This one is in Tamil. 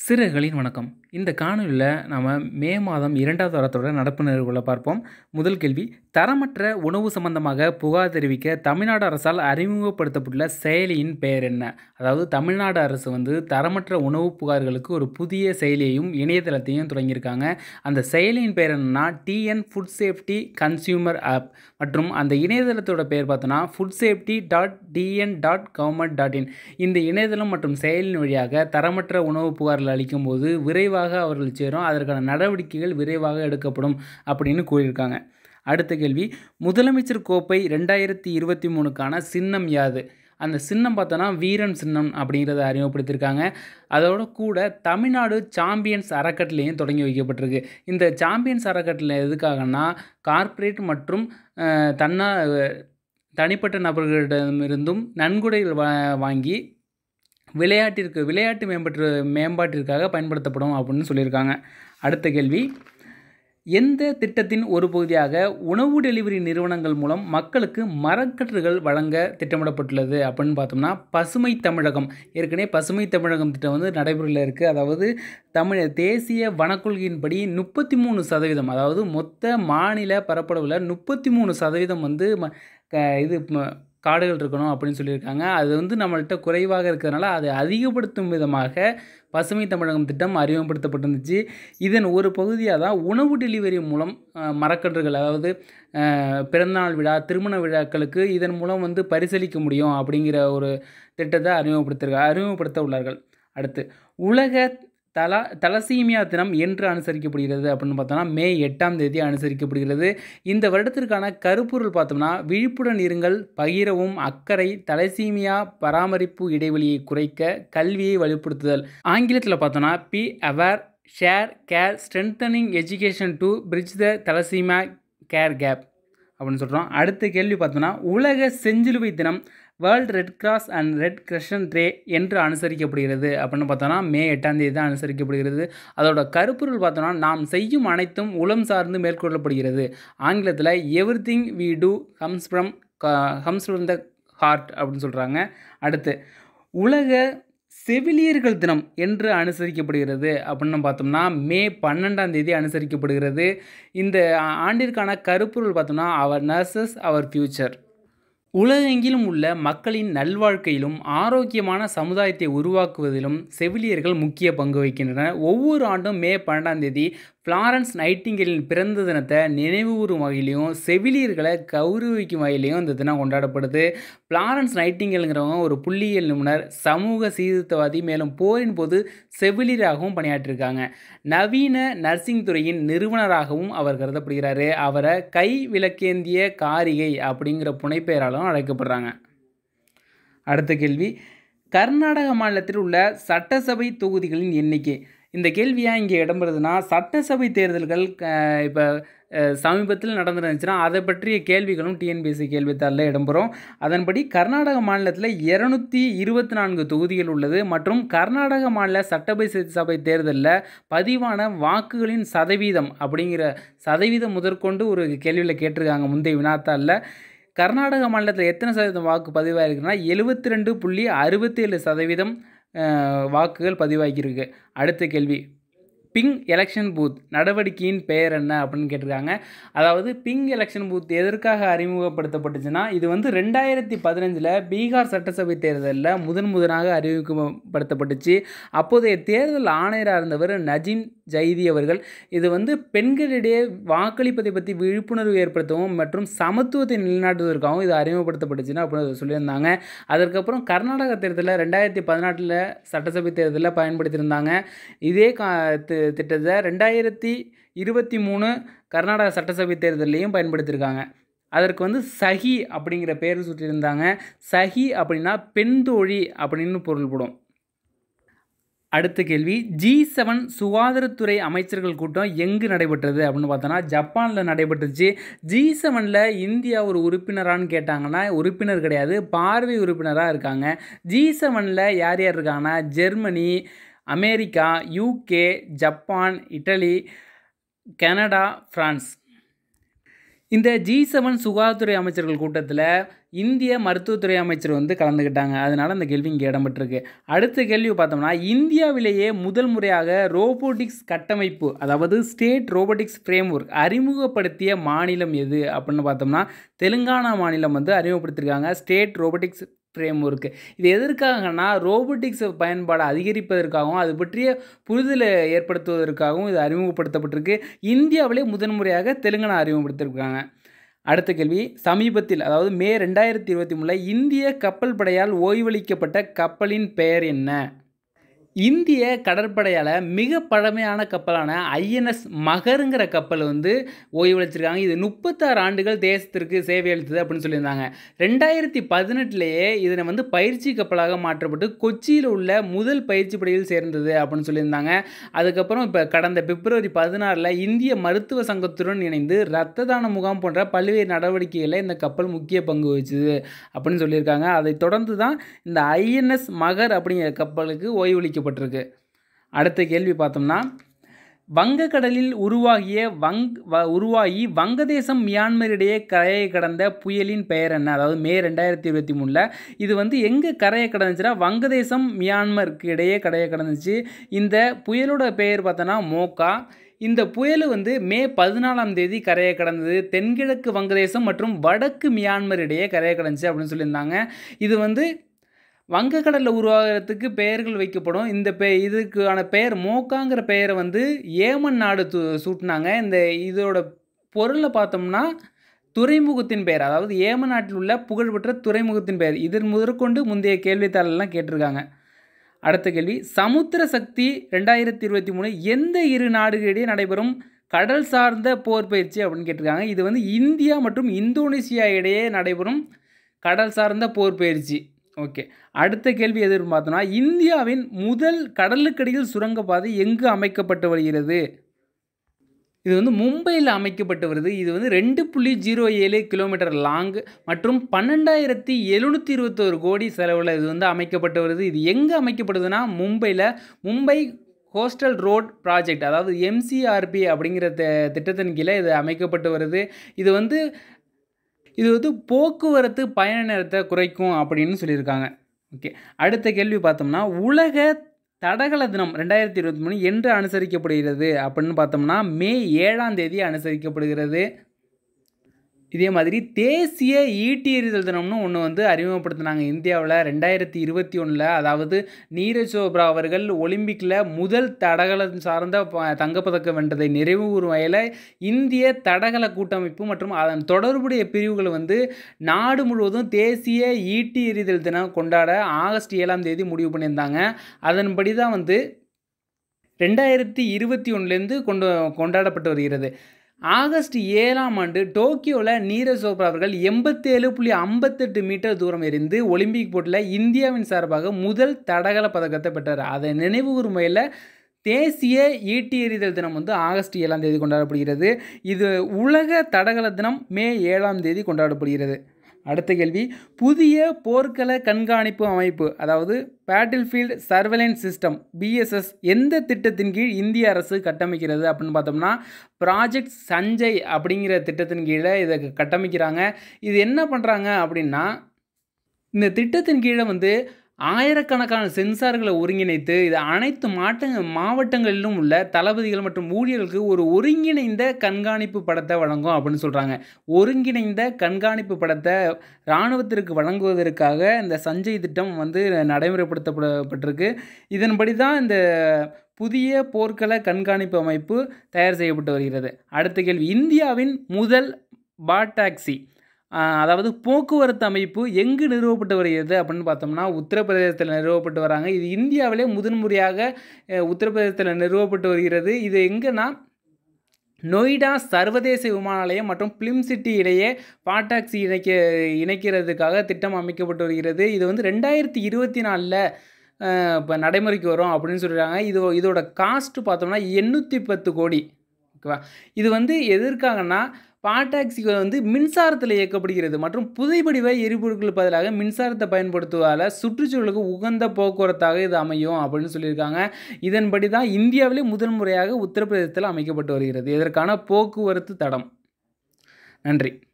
சிறுகளின் வணக்கம் இந்த காணொலியில் நம்ம மே மாதம் இரண்டாவது வாரத்தோட நடப்பு நிகழ்வுகளை பார்ப்போம் முதல் கேள்வி தரமற்ற உணவு சம்பந்தமாக புகார் தெரிவிக்க தமிழ்நாடு அரசால் அறிமுகப்படுத்தப்பட்டுள்ள செயலியின் பெயர் என்ன அதாவது தமிழ்நாடு அரசு வந்து தரமற்ற உணவு புகார்களுக்கு ஒரு புதிய செயலியையும் இணையதளத்தையும் தொடங்கியிருக்காங்க அந்த செயலியின் பெயர் என்னன்னா TN food safety consumer app மற்றும் அந்த இணையதளத்தோட பெயர் பார்த்தோன்னா food safety dot TN dot government dot in இந்த இணையதளம் மற்றும் செயலின் வழியாக தரமற்ற உணவு புகார்கள் அளிக்கும்போது விரைவாக அவர்கள் சேரும் அதற்கான நடவடிக்கைகள் விரைவாக எடுக்கப்படும் அப்படின்னு கூறியிருக்காங்க அடுத்த கேள்வி முதலமைச்சர் கோப்பை ரெண்டாயிரத்தி இருபத்தி மூணுக்கான சின்னம் யாது அந்த சின்னம் பார்த்தோன்னா வீரன் சின்னம் அப்படிங்கிறத அறிமுகப்படுத்தியிருக்காங்க அதோட கூட தமிழ்நாடு சாம்பியன்ஸ் அறக்கட்டளையும் தொடங்கி வைக்கப்பட்டிருக்கு இந்த சாம்பியன்ஸ் அறக்கட்டளை எதுக்காகனா கார்ப்பரேட் மற்றும் அஹ், தன்னா தனிப்பட்ட நபர்களிடமிருந்தும் நன்கொடைகள் வா வாங்கி விளையாட்டிற்கு விளையாட்டு மேம்பட்டு மேம்பாட்டிற்காக பயன்படுத்தப்படும் அப்படின்னு சொல்லியிருக்காங்க அடுத்த கேள்வி எந்த திட்டத்தின் ஒரு பகுதியாக உணவு டெலிவரி நிறுவனங்கள் மூலம் மக்களுக்கு மரக்கன்றுகள் வழங்க திட்டமிடப்பட்டுள்ளது அப்படின்னு பார்த்தோம்னா பசுமை தமிழகம் ஏற்கனவே பசுமை தமிழகம் திட்டம் வந்து நடைமுறையில் இருக்குது அதாவது தமிழ் தேசிய வனக்கொள்கையின்படி முப்பத்தி மூணு சதவீதம் அதாவது மொத்த மாநில பரப்பளவில் முப்பத்தி மூணு சதவீதம் வந்து ம- க- இது ம- காடுகள் இருக்கணும் அப்படின்னு சொல்லியிருக்காங்க அது வந்து நம்மள்கிட்ட குறைவாக இருக்கிறதுனால அதை அதிகப்படுத்தும் விதமாக பசுமை தமிழகம் திட்டம் அறிமுகப்படுத்தப்பட்டிருந்துச்சு இதன் ஒரு பகுதியாக தான் உணவு டெலிவரி மூலம் அஹ், மரக்கன்றுகள் அதாவது அஹ், பிறந்தநாள் விழா திருமண விழாக்களுக்கு இதன் மூலம் வந்து பரிசளிக்க முடியும் அப்படிங்கிற ஒரு திட்டத்தை அறிமுகப்படுத்திருக்க அறிமுகப்படுத்த உள்ளார்கள் அடுத்து உலக தல தலசீமியா தினம் என்று அனுசரிக்கப்படுகிறது அப்படின்னு பார்த்தோம்னா மே எட்டாம் தேதி அனுசரிக்கப்படுகிறது இந்த வருடத்திற்கான கருப்பொருள் பார்த்தோம்னா விழிப்புடன் இருங்கள் பகிரவும் அக்கறை தலசீமியா பராமரிப்பு இடைவெளியை குறைக்க கல்வியை வலுப்படுத்துதல் ஆங்கிலத்தில் பார்த்தோம்னா be aware share care strengthening education to bridge the thalassemia care gap அப்படின்னு சொல்கிறோம் அடுத்த கேள்வி பார்த்தோம்னா உலக செஞ்சிலுவை தினம் world red cross and red crescent day என்று அனுசரிக்கப்படுகிறது அப்படின்னு பார்த்தோம்னா மே எட்டாம் தேதி தான் அனுசரிக்கப்படுகிறது அதோட கருப்பொருள் பார்த்தோம்னா நாம் செய்யும் அனைத்தும் உளம் சார்ந்து மேற்கொள்ளப்படுகிறது ஆங்கிலத்தில் everything we do comes from comes from the heart அப்படின்னு சொல்கிறாங்க அடுத்து உலக செவிலியர்கள் தினம் என்று அனுசரிக்கப்படுகிறது அப்படின்னு பார்த்தோம்னா மே பன்னெண்டாம் தேதி அனுசரிக்கப்படுகிறது இந்த ஆ- ஆண்டிற்கான கருப்பொருள் பார்த்தோம்னா அவர் நர்சஸ் அவர் ஃபியூச்சர் உலகெங்கிலும் உள்ள மக்களின் நல்வாழ்க்கையிலும் ஆரோக்கியமான சமுதாயத்தை உருவாக்குவதிலும் செவிலியர்கள் முக்கிய பங்கு வகிக்கின்றனர் ஒவ்வொரு ஆண்டும் மே பன்னெண்டாம் தேதி ஃப்ளாரன்ஸ் நைட்டிங்கேலின் பிறந்த தினத்தை நினைவுகூரும் வகையிலையும் செவிலியர்களை கௌரவிக்கும் வகையிலையும் இந்த தினம் கொண்டாடப்படுது ஃப்ளாரன்ஸ் நைட்டிங்கேலுங்கிறவங்க ஒரு புள்ளியியல் நிபுணர் சமூக சீர்திருத்தவாதி மேலும் போரின் போது செவிலியராகவும் பணியாற்றியிருக்காங்க நவீன நர்சிங் துறையின் நிறுவனராகவும் அவர் கருதப்படுகிறாரு அவரை கை விளக்கேந்திய காரிகை அப்படிங்கிற புனைப்பெயராலும் அழைக்கப்படுறாங்க அடுத்த கேள்வி கர்நாடக மாநிலத்தில் உள்ள சட்டசபை தொகுதிகளின் எண்ணிக்கை இந்த கேள்வியா இங்கே இடம்பெறுதுன்னா சட்டசபை தேர்தல்கள் இப்போ சமீபத்தில் நடந்துருந்துச்சுன்னா அதை பற்றிய கேள்விகளும் டிஎன்பிஎஸ்சி கேள்வித்தாளில் இடம்பெறும் அதன்படி கர்நாடக மாநிலத்தில் இரநூத்தி இருபத்தி நான்கு தொகுதிகள் உள்ளது மற்றும் கர்நாடக மாநில சட்டசபை சபை தேர்தலில் பதிவான வாக்குகளின் சதவீதம் அப்படிங்கிற சதவீதம் முதற்கொண்டு ஒரு கேள்வியில் கேட்டிருக்காங்க முந்தைய வினாத்தாளில் கர்நாடக மாநிலத்தில் எத்தனை சதவீதம் வாக்கு பதிவாயிருக்குன்னா எழுபத்தி ரெண்டு புள்ளி அறுபத்தேழு சதவீதம் அஹ், வாக்குகள் பதிவாகியிருக்கு அடுத்த கேள்வி பிங் எலெக்ஷன் பூத் நடவடிக்கையின் பெயர் என்ன அப்படின்னு கேட்டிருக்காங்க அதாவது பிங் எலெக்ஷன் பூத் எதற்காக அறிமுகப்படுத்தப்பட்டுச்சுன்னா இது வந்து ரெண்டாயிரத்தி பதினஞ்சில் பீகார் சட்டசபை தேர்தலில் முதன் முதலாக அறிமுகப்படுத்தப்பட்டுச்சு அப்போதைய தேர்தல் ஆணையராக இருந்தவர் நஜீம் ஜைதி அவர்கள் இது வந்து பெண்களிடையே வாக்களிப்பதை பற்றி விழிப்புணர்வு ஏற்படுத்தவும் மற்றும் சமத்துவத்தை நிலைநாட்டுவதற்காகவும் இது அறிமுகப்படுத்தப்பட்டுச்சுன்னு அப்படின்னு சொல்லியிருந்தாங்க அதற்கப்புறம் கர்நாடக தேர்தலில் ரெண்டாயிரத்தி பதினாட்டில் சட்டசபை தேர்தலில் பயன்படுத்தியிருந்தாங்க இதே கா தி- திட்டத்தை ரெண்டாயிரத்தி இருபத்தி மூணு கர்நாடக சட்டசபை தேர்தல்லையும் பயன்படுத்தியிருக்காங்க அதற்கு வந்து சஹி அப்படிங்கிற பேர் சுட்டியிருந்தாங்க சஹி அப்படின்னா பெண் தோழி அப்படின்னு பொருள்படும் அடுத்த கேள்வி ஜி செவன் சுகாதாரத்துறை அமைச்சர்கள் கூட்டம் எங்கு நடைபெற்றது அப்படின்னு பார்த்தோன்னா ஜப்பானில் நடைபெற்றுச்சு ஜி செவனில் இந்தியா ஒரு உறுப்பினரான்னு கேட்டாங்கன்னா உறுப்பினர் கிடையாது பார்வை உறுப்பினராக இருக்காங்க ஜி செவனில் யார் யார் இருக்காங்கன்னா Germany America UK Japan Italy Canada France இந்த ஜி செவன் சுகாதாரத்துறை அமைச்சர்கள் கூட்டத்தில் இந்திய மருத்துவத்துறை அமைச்சர் வந்து கலந்துக்கிட்டாங்க அதனால் அந்த கேள்வி இங்கே இடம்பெற்றிருக்கு அடுத்த கேள்வி பார்த்தோம்னா இந்தியாவிலேயே முதல் முறையாக ரோபோட்டிக்ஸ் கட்டமைப்பு அதாவது ஸ்டேட் ரோபோட்டிக்ஸ் ஃப்ரேம் ஒர்க் அறிமுகப்படுத்திய மாநிலம் எது அப்படின்னு பார்த்தோம்னா தெலுங்கானா மாநிலம் வந்து அறிமுகப்படுத்தியிருக்காங்க ஸ்டேட் ரோபோட்டிக்ஸ் ஃப்ரேம் ஒர்க்கு இது எதற்காகனா ரோபோட்டிக்ஸ் பயன்பாடு அதிகரிப்பதற்காகவும் அது பற்றிய புரிதலை ஏற்படுத்துவதற்காகவும் இது அறிமுகப்படுத்தப்பட்டிருக்கு இந்தியாவிலே முதன்முறையாக தெலுங்கானா அறிமுகப்படுத்தியிருக்காங்க அடுத்த கேள்வி சமீபத்தில் அதாவது மே ரெண்டாயிரத்தி இருபத்தி மூணில் இந்திய கப்பல் படையால் ஓய்வளிக்கப்பட்ட கப்பலின் பெயர் என்ன இந்திய கடற்படையால் மிக பழமையான கப்பலான ஐஎன்எஸ் மகருங்கிற கப்பல் வந்து ஓய்வளிச்சிருக்காங்க இது முப்பத்தாறு ஆண்டுகள் தேசத்திற்கு சேவை அளித்தது அப்படின்னு சொல்லியிருந்தாங்க ரெண்டாயிரத்தி பதினெட்டுலேயே இதனை வந்து பயிற்சி கப்பலாக மாற்றப்பட்டு கொச்சியில் உள்ள முதல் பயிற்சி படையில் சேர்ந்தது அப்படின்னு சொல்லியிருந்தாங்க அதுக்கப்புறம் இப்போ கடந்த பிப்ரவரி பதினாறில் இந்திய மருத்துவ சங்கத்துடன் இணைந்து இரத்த தான முகாம் போன்ற பல்வேறு நடவடிக்கைகளில் இந்த கப்பல் முக்கிய பங்கு வச்சுது அப்படின்னு சொல்லியிருக்காங்க அதை தொடர்ந்து தான் இந்த ஐஎன்எஸ் மகர் அப்படிங்கிற கப்பலுக்கு ஓய்வளிக்கப்பட்டிருக்கு அடுத்த கேள்வி பார்த்தோம்னா வங்கக்கடலில் உருவாகிய வங் வ உருவாகி வங்கதேசம் மியான்மர் இடையே கரையை கடந்த புயலின் பெயர் என்ன அதாவது மே ரெண்டாயிரத்தி இருபத்தி மூணில் இது வந்து எங்கே கரையை கடந்துச்சுன்னா வங்கதேசம் மியான்மருக்கு இடையே கரையை கடந்துச்சு இந்த புயலோட பெயர் பார்த்தோன்னா மோக்கா இந்த புயல் வந்து மே பதினாலாம் தேதி கரையை கடந்தது தென்கிழக்கு வங்கதேசம் மற்றும் வடக்கு மியான்மர் இடையே கரையை கடந்துச்சு அப்படின்னு சொல்லியிருந்தாங்க இது வந்து வங்கக்கடலில் உருவாகிறதுக்கு பெயர்கள் வைக்கப்படும் இந்த பெ இதுக்கான பெயர் மோக்காங்கிற பெயரை வந்து ஏமன் நாடு து சூட்டினாங்க இந்த இதோட பொருளை பார்த்தோம்னா துறைமுகத்தின் பெயர் அதாவது ஏமன் நாட்டில் உள்ள புகழ்பெற்ற துறைமுகத்தின் பெயர் இதன் முதற்கொண்டு முந்தைய கேள்வித்தாளெல்லாம் கேட்டிருக்காங்க அடுத்த கேள்வி சமுத்திர சக்தி ரெண்டாயிரத்தி இருபத்தி மூணு எந்த இரு நாடுகளிடையே நடைபெறும் கடல் சார்ந்த போர் பயிற்சி அப்படின்னு கேட்டிருக்காங்க இது வந்து இந்தியா மற்றும் இந்தோனேசியா இடையே நடைபெறும் கடல் சார்ந்த போர் பயிற்சி ஓகே அடுத்த கேள்வி எதுன்னு பார்த்தோம்னா இந்தியாவின் முதல் கடலுக்கடியில் சுரங்கப்பாதை எங்கு அமைக்கப்பட்டு வருகிறது இது வந்து மும்பையில் அமைக்கப்பட்டு வருது இது வந்து ரெண்டு புள்ளி ஜீரோ ஏழு கிலோமீட்டர் லாங் மற்றும் பன்னெண்டாயிரத்தி எழுநூற்றி இருபத்தோரு கோடி செலவில் இது வந்து அமைக்கப்பட்டு வருது இது எங்கே அமைக்கப்படுதுன்னா மும்பையில் மும்பை கோஸ்டல் ரோட் ப்ராஜெக்ட் அதாவது எம்சிஆர்பி அப்படிங்கிற திட்டத்தின் கீழே இது அமைக்கப்பட்டு வருது இது வந்து இது வந்து போக்குவரத்து பயண நேரத்தை குறைக்கும் அப்படின்னு சொல்லியிருக்காங்க ஓகே அடுத்த கேள்வி பார்த்தோம்னா உலக தடகள தினம் ரெண்டாயிரத்தி இருபத்தி மூணு என்று அனுசரிக்கப்படுகிறது அப்படின்னு பார்த்தோம்னா மே ஏழாம் தேதி அனுசரிக்கப்படுகிறது இதே மாதிரி தேசிய ஈட்டி எறிதல் தினம்னு ஒன்று வந்து அறிமுகப்படுத்தினாங்க இந்தியாவில் ரெண்டாயிரத்தி இருபத்தி ஒன்றில் அதாவது நீரஜ் சோப்ரா அவர்கள் ஒலிம்பிக்கில் முதல் தடகளம் சார்ந்த தங்கப்பதக்கம் வென்றதை நிறைவு கூறும் வகையில் இந்திய தடகள கூட்டமைப்பு மற்றும் அதன் தொடர்புடைய பிரிவுகள் வந்து நாடு முழுவதும் தேசிய ஈட்டி எறிதல் தினம் கொண்டாட ஆகஸ்ட் ஏழாம் தேதி முடிவு பண்ணியிருந்தாங்க அதன்படி தான் வந்து ரெண்டாயிரத்தி இருபத்தி ஒன்றுலேருந்து கொண்டு கொண்டாடப்பட்டு வருகிறது ஆகஸ்ட் ஏழாம் ஆண்டு டோக்கியோவில் நீரஜ் சோப்ரா அவர்கள் எண்பத்தேழு புள்ளி ஐம்பத்தெட்டு மீட்டர் தூரம் எறிந்து ஒலிம்பிக் போட்டியில் இந்தியாவின் சார்பாக முதல் தடகள பதக்கத்தை பெற்றார் அதை நினைவு கூறும் வகையில் தேசிய ஈட்டி எறிதல் தினம் வந்து ஆகஸ்ட் ஏழாம் தேதி கொண்டாடப்படுகிறது இது உலக தடகள தினம் மே ஏழாம் தேதி கொண்டாடப்படுகிறது அடுத்த கேள்வி புதிய போர்க்கள கண்காணிப்பு அமைப்பு அதாவது பேட்டில்ஃபீல்டு சர்வேலன்ஸ் சிஸ்டம் பிஎஸ்எஸ் எந்த திட்டத்தின் கீழ் இந்திய அரசு கட்டமைக்கிறது அப்படின்னு பார்த்தோம்னா ப்ராஜெக்ட் சஞ்சய் அப்படிங்கிற திட்டத்தின் கீழே இதை கட்டமைக்கிறாங்க இது என்ன பண்ணுறாங்க அப்படின்னா இந்த திட்டத்தின் கீழே வந்து ஆயிரக்கணக்கான சென்சார்களை ஒருங்கிணைத்து இது அனைத்து மாட்ட மாவட்டங்களிலும் உள்ள தளபதிகள் மற்றும் ஊழியர்களுக்கு ஒரு ஒருங்கிணைந்த கண்காணிப்பு படத்தை வழங்கும் அப்படின்னு சொல்கிறாங்க ஒருங்கிணைந்த கண்காணிப்பு படத்தை இராணுவத்திற்கு வழங்குவதற்காக இந்த சஞ்சய் திட்டம் வந்து நடைமுறைப்படுத்தப்பட்டிருக்கு இதன்படி தான் இந்த புதிய போர்க்கள கண்காணிப்பு அமைப்பு தயார் செய்யப்பட்டு வருகிறது அடுத்த கேள்வி இந்தியாவின் முதல் பாட்டாக்சி அதாவது போக்குவரத்து அமைப்பு எங்கு நிறுவப்பட்டு வருகிறது அப்படின்னு பார்த்தோம்னா உத்தரப்பிரதேசத்தில் நிறுவப்பட்டு வராங்க இது இந்தியாவிலே முதன்முறையாக உத்தரப்பிரதேசத்தில் நிறுவப்பட்டு வருகிறது இது எங்கன்னா நொய்டா சர்வதேச விமான நிலையம் மற்றும் பிலிம் சிட்டி இடையே பாட்டாக்சி இணைக்க இணைக்கிறதுக்காக திட்டம் அமைக்கப்பட்டு வருகிறது இது வந்து ரெண்டாயிரத்தி இருபத்தி நாலில் இப்போ நடைமுறைக்கு வரும் அப்படின்னு சொல்கிறாங்க இது இதோட காஸ்ட்டு பார்த்தோம்னா எண்ணூற்றி பத்து கோடி ஓகேவா இது வந்து எதற்காகனா பாட்டாக்சிகள் வந்து மின்சாரத்தில் இயக்கப்படுகிறது மற்றும் புதைபடிவ எரிபொருட்கள் பதிலாக மின்சாரத்தை பயன்படுத்துவதால் சுற்றுச்சூழலுக்கு உகந்த போக்குவரத்தாக இது அமையும் அப்படின்னு சொல்லியிருக்காங்க இதன்படி தான் இந்தியாவிலே முதல் முறையாக உத்தரப்பிரதேசத்தில் அமைக்கப்பட்டு வருகிறது இதற்கான போக்குவரத்து தடம் நன்றி